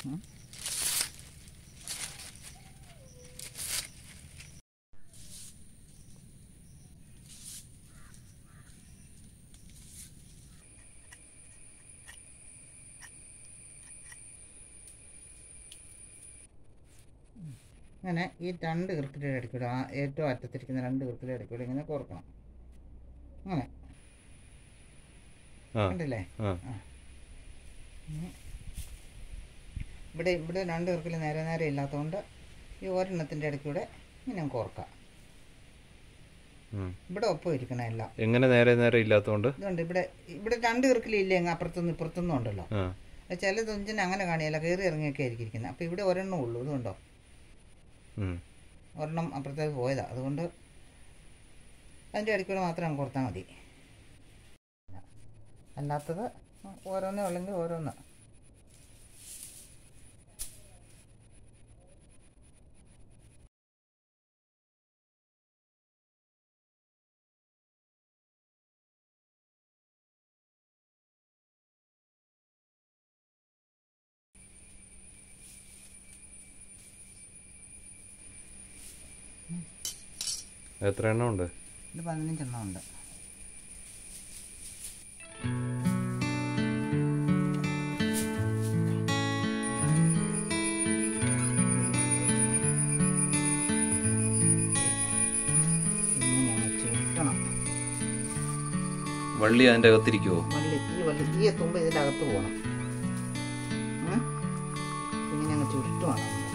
ഉം. അങ്ങനെ ഈ രണ്ട് ഇറുക്കിൻ്റെ ഇടയ്ക്കൂടെ ആ ഏറ്റവും അറ്റത്തിരിക്കുന്ന രണ്ട് ഇറുക്കിൻ്റെ ഇടയ്ക്കൂടെ ഇങ്ങനെ കോർക്കണം അങ്ങനെ ആ കണ്ടില്ലേ ആ ഇവിടെ ഇവിടെ രണ്ട് ഇറുക്കിൽ നേരെ നേരെ ഇല്ലാത്തതുകൊണ്ട് ഈ ഒരെണ്ണത്തിൻ്റെ ഇടയ്ക്കൂടെ ഇങ്ങനെ കോർക്കാം ഉം. ഇവിടെ ഒപ്പം ഇരിക്കണം എല്ലാം എങ്ങനെ നേരെ നേരെ ഇല്ലാത്തതുകൊണ്ട് ഇതുണ്ട് ഇവിടെ ഇവിടെ രണ്ട് ഇറുക്കിലില്ലേ അങ്ങ് അപ്പുറത്തുനിന്ന് ഇപ്പുറത്തുനിന്നും ഉണ്ടല്ലോ ആ അത് ചില തുഞ്ചിന് അങ്ങനെ കാണിയല്ല കയറി ഇറങ്ങിയൊക്കെ ആയിരിക്കും ഇരിക്കുന്നത് അപ്പോൾ ഇവിടെ ഒരെണ്ണം ഉള്ളൂ ഇതുണ്ടോ ഉം. ഒരെണ്ണം അപ്പുറത്തേക്ക് പോയതാ അതുകൊണ്ട് അതിൻ്റെ ഇടയ്ക്കൂടെ മാത്രം അങ്ങ് കൊടുത്താൽ മതി അല്ലാത്തത് ഓരോന്നേ ഉള്ളെങ്കിൽ ഓരോന്ന് എത്ര എണ്ണം ഉണ്ട് ഇത് പതിനഞ്ചെണ്ണം ഉണ്ട് ഇങ്ങനെ ചുരുട്ടണം വള്ളി അതിൻ്റെ അകത്തിരിക്കുവോ വള്ളി ഈ വള്ളി ഈ തുമ്പ് ഇതിൻ്റെ അകത്ത് പോകണം ഉം? ഇങ്ങനെ അങ്ങ് ചുരുട്ടുവാണ് നമ്മള്.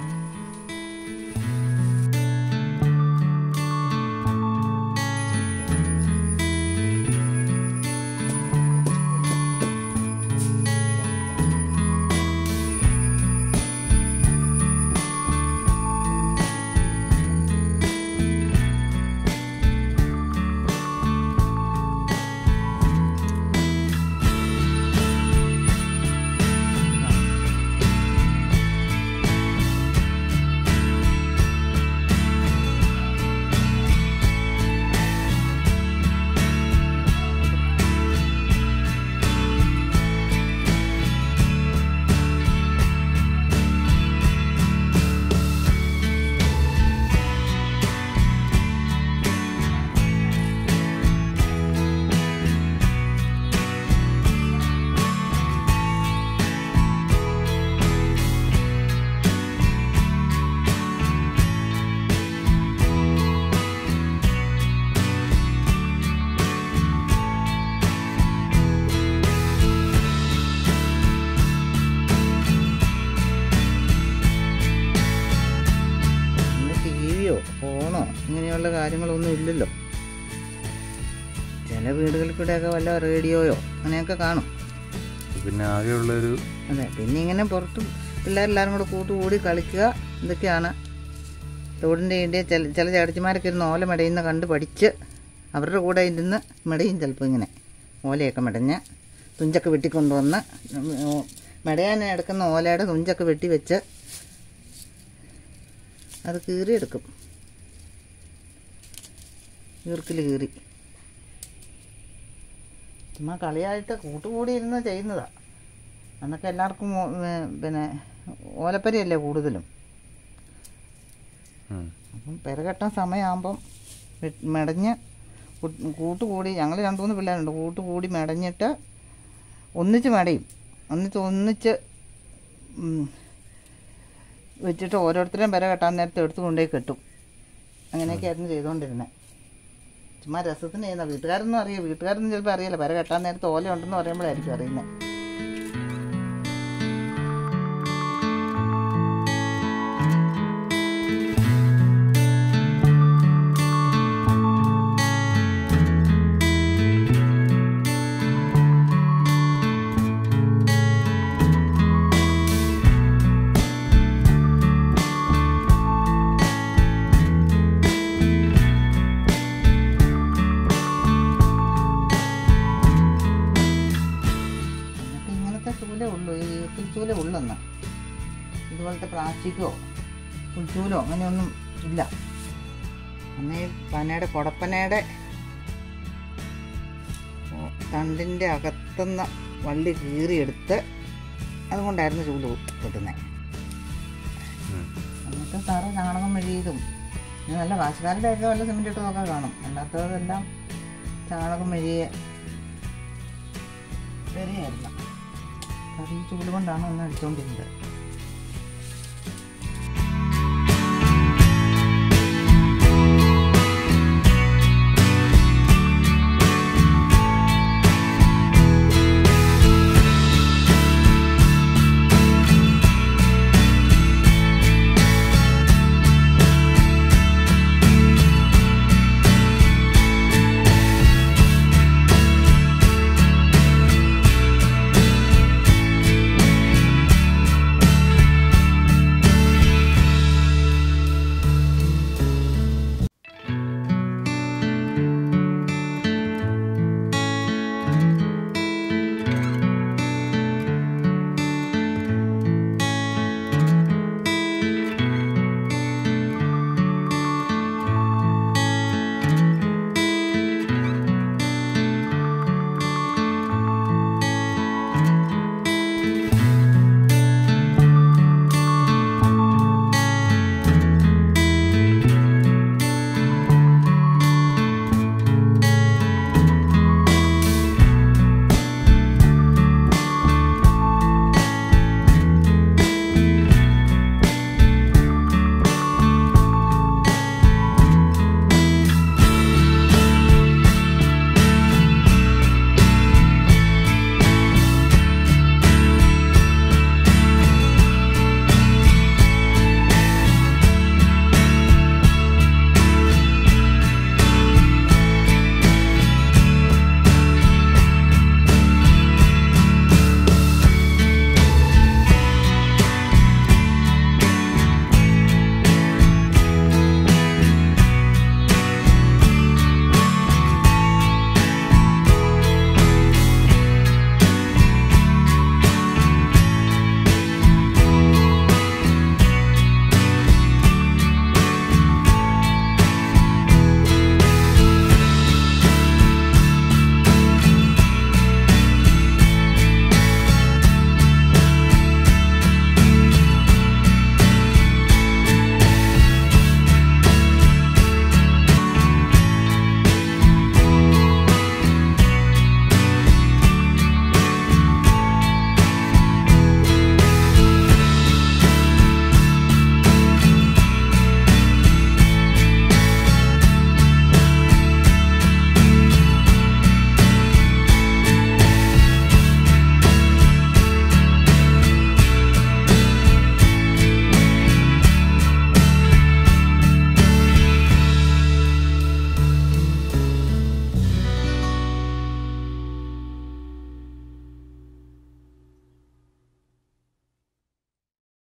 ഇന്ന് ടി വിയോ ഫോണോ ഇങ്ങനെയുള്ള കാര്യങ്ങളൊന്നും ഇല്ലല്ലോ ചില വീടുകളിൽ കൂടെയൊക്കെ വല്ല റേഡിയോയോ അങ്ങനെയൊക്കെ കാണും പിന്നെ ആകെയുള്ളൊരു അതെ പിന്നെ ഇങ്ങനെ പുറത്തും പിള്ളേരെല്ലാവരും കൂടെ കൂട്ടുകൂടി കളിക്കുക ഇതൊക്കെയാണ് തോടിൻ്റെ ഇടയിൽ ചില ചില ചേട്ടത്തിമാരൊക്കെ ഇരുന്ന് ഓല മെടയുന്ന കണ്ട് പഠിച്ച് അവരുടെ കൂടെ ഇരുന്ന് മെടയും ചിലപ്പോൾ ഇങ്ങനെ ഓലയൊക്കെ മെടഞ്ഞ് തുഞ്ചൊക്കെ വെട്ടിക്കൊണ്ടുവന്ന് ഉം, മെടയാൻ എടുക്കുന്ന ഓലയുടെ തുഞ്ചൊക്കെ വെട്ടി വെച്ച് അത് കീറിയെടുക്കും ഈർക്കിൽ കീറി ചുമ്മാ കളിയായിട്ട് കൂട്ടുകൂടി ഇരുന്ന് ചെയ്യുന്നതാ അന്നൊക്കെ എല്ലാവർക്കും ഓ- ഏ, പിന്നെ ഓലപ്പരിയല്ലേ കൂടുതലും ഉം. അപ്പം പെരകെട്ടാൻ സമയമാകുമ്പം വെ- മെടഞ്ഞ് കൂ- കൂട്ടുകൂടി ഞങ്ങൾ രണ്ട് മൂന്ന് പിള്ളേരുണ്ട് കൂട്ടുകൂടി മെടഞ്ഞിട്ട് ഒന്നിച്ച് മെടയും ഒന്നിച്ച് ഒന്നിച്ച് ഉം, വെച്ചിട്ട് ഓരോരുത്തരും പെര കെട്ടാൻ നേരത്തെ എടുത്ത് കൊണ്ടുപോയി കെട്ടും അങ്ങനെയൊക്കെയായിരുന്നു ചെയ്തുകൊണ്ടിരുന്നത് ചുമ്മാ രസത്തിന് ചെയ്യുന്ന വീട്ടുകാരൊന്നും അറിയാം വീട്ടുകാരൊന്നും ചിലപ്പോൾ അറിയില്ല പെര കെട്ടാൻ നേരത്തെ ഓല ഉണ്ടെന്ന് പറയുമ്പോഴായിരിക്കും അറിയുന്നത് നമുക്ക് ഇങ്ങനത്തെ ചൂലേ ഉള്ളൂ ഈ പുൽച്ചൂലേ ഉള്ളെന്ന് ഇതുപോലത്തെ പ്ലാസ്റ്റിക്കോ പുൽച്ചൂലോ അങ്ങനെയൊന്നും ഇല്ല അന്ന് ഈ പനയുടെ കുടപ്പനയുടെ തണ്ടിൻ്റെ അകത്തുനിന്ന് വള്ളി കീറിയെടുത്ത് അതുകൊണ്ടായിരുന്നു ചൂല് കിട്ടുന്നത് ഉം. എന്നിട്ട് തറ ചാണകം മെഴുകിയതും പിന്നെ നല്ല കാശുകാരുടെ ഒക്കെ വല്ല സിമെൻ്റ് ഇട്ടതൊക്കെ കാണും അല്ലാത്തതെല്ലാം ചാണകം മെഴുകിയ പെരയായിരുന്നു അത് ഈ ചൂല് കൊണ്ടാണ് ഒന്ന് അടിച്ചുകൊണ്ടിരുന്നത്